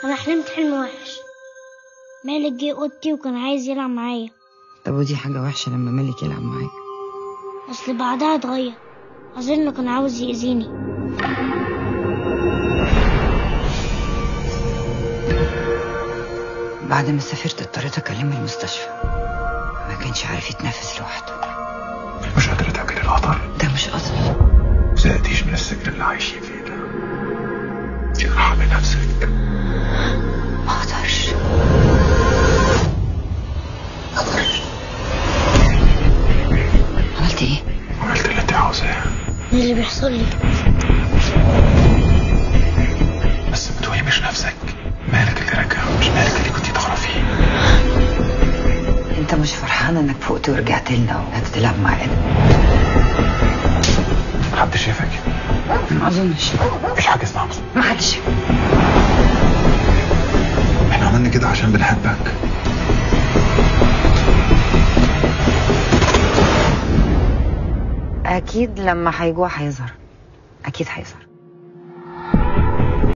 انا حلمت حلم وحش مالك جه اوضتي وكان عايز يلعب معايا طب ودي حاجة وحشة لما مالك يلعب معاك اصل بعدها اتغير اظن كان عاوز يأذيني بعد ما سافرت اضطريت اكلمه المستشفى ما كانش عارف يتنفس لوحده مش قادرة تاكل القطر ده مش قصدي زهقتيش من السجن اللي عايشين فيه ده ارحمي نفسك ما اقدرش ما اقدرش عملت ايه عملت اللي انت عاوزاه ايه اللي بيحصل لي بس ما توهمش نفسك مالك اللي رجع مش مالك اللي كنت تعرفيه انت مش فرحان انك فقت ورجعت لنا وقعدت تلعب معانا حد شافك ما اظنش مفيش حاجة اسمها مصر ما حدش احنا عملنا كده عشان بنحبك اكيد لما هيجوع هيظهر اكيد هيظهر